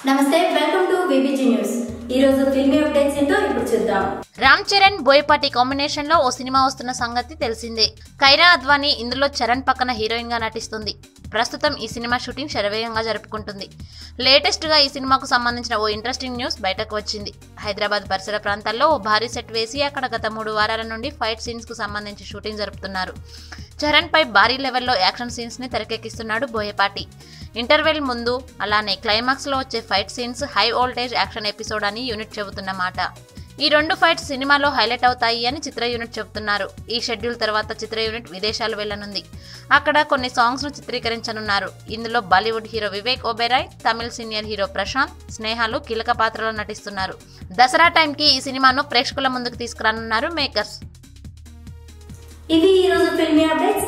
నమస్తే welcome to BBG news ఈ రోజు ఫిల్మీ అప్డేట్స్ ఏంటో ఇప్పుడు చూద్దాం రామ్ చరణ్ బోయపాటి కాంబినేషన్ లో ఓ సినిమా వస్తున్న సంగతి తెలిసిందే కైరా అద్వానీ ఇందులో చరణ్ పక్కన హీరోయిన్ గా నటిస్తుంది ప్రస్తుతం ఈ సినిమా షూటింగ్ శరవేగంగా జరుపుకుంటుంది లేటెస్ట్ గా ఈ సినిమాకు సంబంధించిన ఓ ఇంట్రెస్టింగ్ న్యూస్ బయటకు వచ్చింది హైదరాబాద్ పరిసర ప్రాంతాల్లో ఓ భారీ సెట్ వేసి అక్కడ గత మూడు వారాల నుండి ఫైట్ సీన్స్ కు సంబంధించి షూటింగ్ జరుపుతున్నారు చరణ్ పై భారీ లెవెల్లో యాక్షన్ సీన్స్ ని తెరకెక్కిస్తున్నాడు బోయపాటి ఇంటర్వెల్ ముందు అలానే క్లైమాక్స్ లో వచ్చే fight scenes high voltage action episode అని యూనిట్ చెబుతున్నమాట ఈ రెండు ఫైట్స్ సినిమాలో హైలైట్ అవుతాయి అని చిత్ర యూనిట్ చెబుతున్నారు ఈ షెడ్యూల్ తర్వాత చిత్ర యూనిట్ విదేశాలు వెళ్లనుంది అక్కడ కొన్ని సాంగ్స్ ను చిత్రీకరించనున్నారు ఇందులో Bollywood hero Vivek Oberoi Tamil senior hero Prashanth స్నేహాలు కీలక పాత్రలో నటిస్తున్నారు దసరా టైంకి ఈ సినిమాను ప్రేక్షకుల ముందుకు తీసుకురానున్నారు మేకర్స్ ఇవి ఈ రోజు ఫిల్మీ అప్డేట్స్